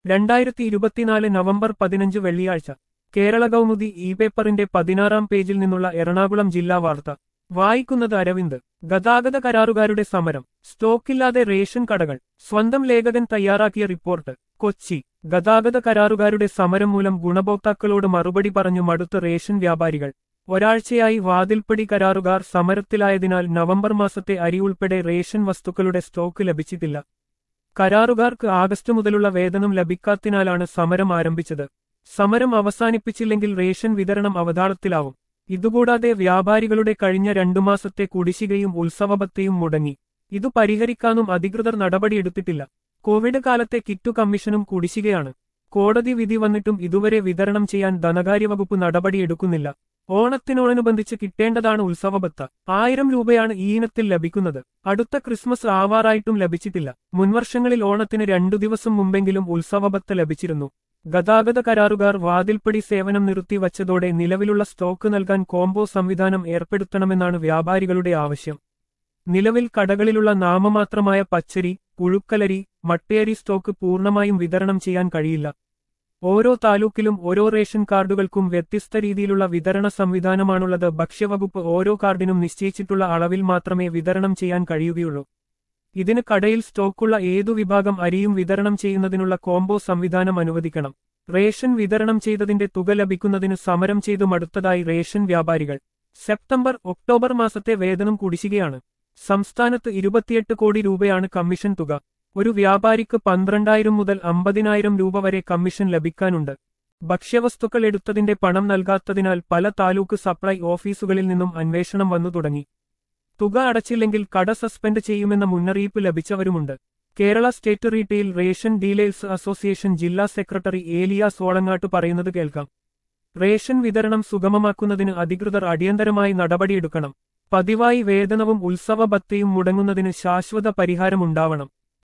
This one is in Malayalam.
രണ്ടായിരത്തി ഇരുപത്തിനാല് നവംബർ പതിനഞ്ച് വെള്ളിയാഴ്ച കേരള കൗമുദി ഇ പേപ്പറിന്റെ പതിനാറാം പേജിൽ നിന്നുള്ള എറണാകുളം ജില്ലാ വാർത്ത വായിക്കുന്നത് അരവിന്ദ് ഗതാഗത കരാറുകാരുടെ സമരം സ്റ്റോക്കില്ലാതെ റേഷൻ കടകൾ സ്വന്തം ലേഖകൻ തയ്യാറാക്കിയ റിപ്പോർട്ട് കൊച്ചി ഗതാഗത കരാറുകാരുടെ സമരം മൂലം ഗുണഭോക്താക്കളോട് മറുപടി പറഞ്ഞു മടുത്ത റേഷൻ വ്യാപാരികൾ ഒരാഴ്ചയായി വാതിൽപ്പടി കരാറുകാർ സമരത്തിലായതിനാൽ നവംബർ മാസത്തെ അരി ഉൾപ്പെടെ റേഷൻ വസ്തുക്കളുടെ സ്റ്റോക്ക് ലഭിച്ചിട്ടില്ല കരാറുകാർക്ക് ആഗസ്റ്റ് മുതലുള്ള വേതനം ലഭിക്കാത്തിനാലാണ് സമരം ആരംഭിച്ചത് സമരം അവസാനിപ്പിച്ചില്ലെങ്കിൽ റേഷൻ വിതരണം അവതാളത്തിലാവും ഇതുകൂടാതെ വ്യാപാരികളുടെ കഴിഞ്ഞ രണ്ടു മാസത്തെ കുടിശ്ശികയും ഉത്സവബത്തയും മുടങ്ങി ഇതു പരിഹരിക്കാനും അധികൃതർ നടപടിയെടുത്തിട്ടില്ല കോവിഡ് കാലത്തെ കിറ്റു കമ്മീഷനും കുടിശ്ശികയാണ് കോടതി വിധി വന്നിട്ടും ഇതുവരെ വിതരണം ചെയ്യാൻ ധനകാര്യവകുപ്പ് നടപടിയെടുക്കുന്നില്ല ഓണത്തിനോടനുബന്ധിച്ച് കിട്ടേണ്ടതാണ് ഉത്സവബത്ത ആയിരം രൂപയാണ് ഈ ഇനത്തിൽ ലഭിക്കുന്നത് അടുത്ത ക്രിസ്മസ് ആവാറായിട്ടും ലഭിച്ചിട്ടില്ല മുൻവർഷങ്ങളിൽ ഓണത്തിന് രണ്ടു ദിവസം മുമ്പെങ്കിലും ഉത്സവബത്ത ലഭിച്ചിരുന്നു ഗതാഗത കരാറുകാർ വാതിൽപ്പടി സേവനം നിർത്തിവച്ചതോടെ നിലവിലുള്ള സ്റ്റോക്ക് നൽകാൻ കോംബോ സംവിധാനം ഏർപ്പെടുത്തണമെന്നാണ് വ്യാപാരികളുടെ ആവശ്യം നിലവിൽ കടകളിലുള്ള നാമമാത്രമായ പച്ചരി പുഴുക്കലരി മട്ടയരി സ്റ്റോക്ക് പൂർണ്ണമായും വിതരണം ചെയ്യാൻ കഴിയില്ല ഓരോ താലൂക്കിലും ഓരോ റേഷൻ കാർഡുകൾക്കും വ്യത്യസ്ത രീതിയിലുള്ള വിതരണ സംവിധാനമാണുള്ളത് ഭക്ഷ്യവകുപ്പ് ഓരോ കാർഡിനും നിശ്ചയിച്ചിട്ടുള്ള അളവിൽ മാത്രമേ വിതരണം ചെയ്യാൻ കഴിയുകയുള്ളൂ ഇതിന് കടയിൽ സ്റ്റോക്കുള്ള ഏതു വിഭാഗം അരിയും വിതരണം ചെയ്യുന്നതിനുള്ള കോംബോ സംവിധാനം അനുവദിക്കണം റേഷൻ വിതരണം ചെയ്തതിന്റെ തുക ലഭിക്കുന്നതിന് സമരം ചെയ്തു മടുത്തതായി റേഷൻ വ്യാപാരികൾ സെപ്റ്റംബർ ഒക്ടോബർ മാസത്തെ വേതനം കുടിശ്ശികയാണ് സംസ്ഥാനത്ത് ഇരുപത്തിയെട്ട് കോടി രൂപയാണ് കമ്മീഷൻ തുക ഒരു വ്യാപാരിക്ക് പന്ത്രണ്ടായിരം മുതൽ അമ്പതിനായിരം രൂപ വരെ കമ്മീഷൻ ലഭിക്കാനുണ്ട് ഭക്ഷ്യവസ്തുക്കൾ എടുത്തതിന്റെ പണം നൽകാത്തതിനാൽ പല താലൂക്ക് സപ്ലൈ ഓഫീസുകളിൽ നിന്നും അന്വേഷണം വന്നു തുടങ്ങി തുക അടച്ചില്ലെങ്കിൽ കട സസ്പെൻഡ് ചെയ്യുമെന്ന മുന്നറിയിപ്പ് ലഭിച്ചവരുമുണ്ട് Kerala state retail ration dealers association ജില്ലാ സെക്രട്ടറി ഏലിയ സോളങ്ങാട്ട് പറയുന്നത് കേൾക്കാം റേഷൻ വിതരണം സുഗമമാക്കുന്നതിന് അധികൃതർ അടിയന്തരമായി നടപടിയെടുക്കണം പതിവായി വേതനവും ഉത്സവ ഭത്തയും മുടങ്ങുന്നതിന് ശാശ്വത പരിഹാരമുണ്ടാവണം